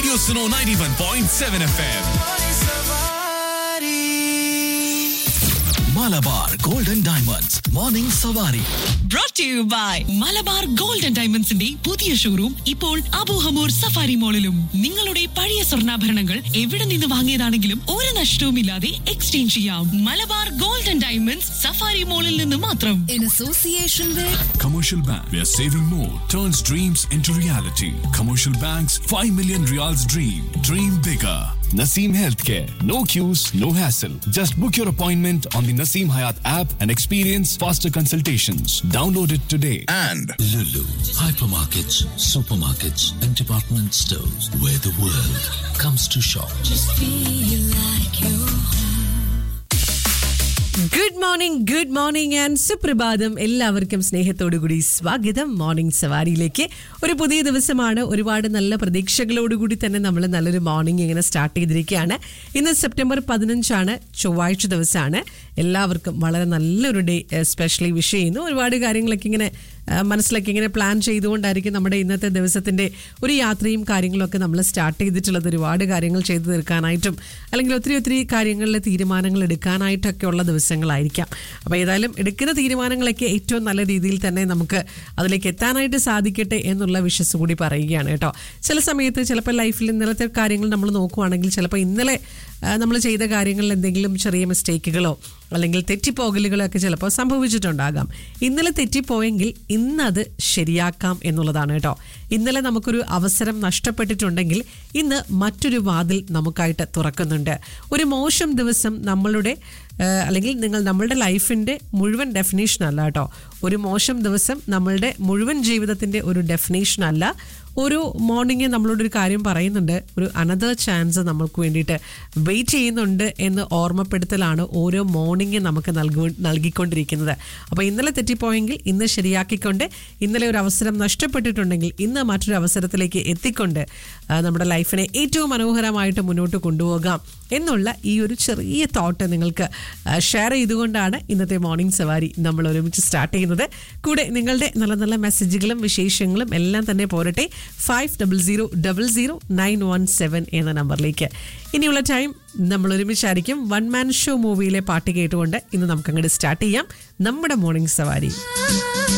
Radio Suno 91.7 FM. Malabar Golden Diamonds. Morning Savari. brought to you by Malabar gold and ഡയമണ്ട്സിന്റെ പുതിയ showroom ഇപ്പോൾ Abu Hamour safari മോളിലും നിങ്ങളുടെ പഴയ സ്വർണ്ണാഭരണങ്ങൾ എവിടെ നിന്ന് വാങ്ങിയതാണെങ്കിലും ഒരു നഷ്ടവുമില്ലാതെ എക്സ്ചേഞ്ച് ചെയ്യാം Malabar gold and diamonds safari മോളിൽ നിന്ന് മാത്രം in association with Commercial Bank, where saving more turns dreams into reality. Commercial Bank's 5 million reals dream. Dream bigger. Naseem Healthcare. No queues, no hassle. Just book your appointment on the Naseem Hayat app and experience faster consultations. Download it today. and Lulu, hypermarkets, supermarkets, and department stores where the world comes to shop. Good morning good morning and സുപ്രഭാതം എല്ലാവർക്കും സ്നേഹത്തോടുകൂടി സ്വാഗതം morning സവാരിയിലേക്ക് ഒരു പുതിയ ദിവസമാണ് ഒരുപാട് നല്ല പ്രതീക്ഷകളോടുകൂടി തന്നെ നമ്മൾ നല്ലൊരു മോർണിംഗ് ഇങ്ങനെ സ്റ്റാർട്ട് ചെയ്തിരിക്കുകയാണ് ഇന്ന് സെപ്റ്റംബർ പതിനഞ്ചാണ് ചൊവ്വാഴ്ച ദിവസമാണ് എല്ലാവർക്കും വളരെ നല്ലൊരു ഡേ സ്പെഷ്യലി വിഷ് ചെയ്യുന്നു ഒരുപാട് കാര്യങ്ങളൊക്കെ ഇങ്ങനെ ആ, മനസ്സിലൊക്കെ ഇങ്ങനെ പ്ലാൻ ചെയ്തുകൊണ്ടായിരിക്കും നമ്മുടെ ഇന്നത്തെ ദിവസത്തിന്റെ ഒരു യാത്രയും കാര്യങ്ങളൊക്കെ നമ്മൾ സ്റ്റാർട്ട് ചെയ്തിട്ടുള്ളത് ഒരുപാട് കാര്യങ്ങൾ ചെയ്തു തീർക്കാനായിട്ടും അല്ലെങ്കിൽ ഒത്തിരി ഒത്തിരി കാര്യങ്ങളിൽ തീരുമാനങ്ങൾ എടുക്കാനായിട്ടൊക്കെ ഉള്ള ദിവസങ്ങളായിരിക്കാം അപ്പോൾ ഏതായാലും എടുക്കുന്ന തീരുമാനങ്ങളൊക്കെ ഏറ്റവും നല്ല രീതിയിൽ തന്നെ നമുക്ക് അതിലേക്ക് എത്താനായിട്ട് സാധിക്കട്ടെ എന്നുള്ള വിശ്വസ് കൂടി പറയുകയാണ് കേട്ടോ ചില സമയത്ത് ചിലപ്പോൾ ലൈഫിൽ ഇന്നലത്തെ കാര്യങ്ങൾ നമ്മൾ നോക്കുവാണെങ്കിൽ ചിലപ്പോൾ ഇന്നലെ നമ്മൾ ചെയ്ത കാര്യങ്ങളിൽ എന്തെങ്കിലും ചെറിയ മിസ്റ്റേക്കുകളോ അല്ലെങ്കിൽ തെറ്റിപ്പോകലുകളോ ഒക്കെ ചിലപ്പോൾ സംഭവിച്ചിട്ടുണ്ടാകാം ഇന്നലെ തെറ്റിപ്പോയെങ്കിൽ ഇന്നത് ശരിയാക്കാം എന്നുള്ളതാണ് കേട്ടോ ഇന്നലെ നമുക്കൊരു അവസരം നഷ്ടപ്പെട്ടിട്ടുണ്ടെങ്കിൽ ഇന്ന് മറ്റൊരു വാതിൽ നമുക്കായിട്ട് തുറക്കുന്നുണ്ട് ഒരു മോശം ദിവസം നമ്മളുടെ ആ, അല്ലെങ്കിൽ നിങ്ങൾ നമ്മളുടെ ലൈഫിൻ്റെ മുഴുവൻ ഡെഫിനേഷൻ അല്ല കേട്ടോ ഒരു മോശം ദിവസം നമ്മളുടെ മുഴുവൻ ജീവിതത്തിൻ്റെ ഒരു ഡെഫിനേഷൻ അല്ല ഒരു മോർണിംഗ് നമ്മളോടൊരു കാര്യം പറയുന്നുണ്ട് ഒരു അനദർ ചാൻസ് നമ്മൾക്ക് വേണ്ടിയിട്ട് വെയിറ്റ് ചെയ്യുന്നുണ്ട് എന്ന് ഓർമ്മപ്പെടുത്തലാണ് ഓരോ മോർണിംഗ് നമുക്ക് നൽകു നൽകിക്കൊണ്ടിരിക്കുന്നത് അപ്പോൾ ഇന്നലെ തെറ്റിപ്പോയെങ്കിൽ ഇന്ന് ശരിയാക്കിക്കൊണ്ട് ഇന്നലെ ഒരു അവസരം നഷ്ടപ്പെട്ടിട്ടുണ്ടെങ്കിൽ ഇന്ന് മറ്റൊരു അവസരത്തിലേക്ക് എത്തിക്കൊണ്ട് ആ, നമ്മുടെ ലൈഫിനെ ഏറ്റവും മനോഹരമായിട്ട് മുന്നോട്ട് കൊണ്ടുപോകാം എന്നുള്ള ഈ ഒരു ചെറിയ തോട്ട് നിങ്ങൾക്ക് ഷെയർ ചെയ്തുകൊണ്ടാണ് ഇന്നത്തെ മോർണിംഗ് സവാരി നമ്മൾ ഒരുമിച്ച് സ്റ്റാർട്ട് ചെയ്യുന്നത് കൂടെ നിങ്ങളുടെ നല്ല നല്ല മെസ്സേജുകളും വിശേഷങ്ങളും എല്ലാം തന്നെ പോരട്ടെ five double zero double zero nine one seven എന്ന നമ്പറിലേക്ക് ഇനിയുള്ള ടൈം നമ്മൾ ഒരുമിച്ചായിരിക്കും വൺ മാൻ ഷോ മൂവിയിലെ പാട്ട് കേട്ടുകൊണ്ട് ഇന്ന് നമുക്ക് അങ്ങോട്ട് സ്റ്റാർട്ട് ചെയ്യാം നമ്മുടെ മോർണിംഗ് സവാരി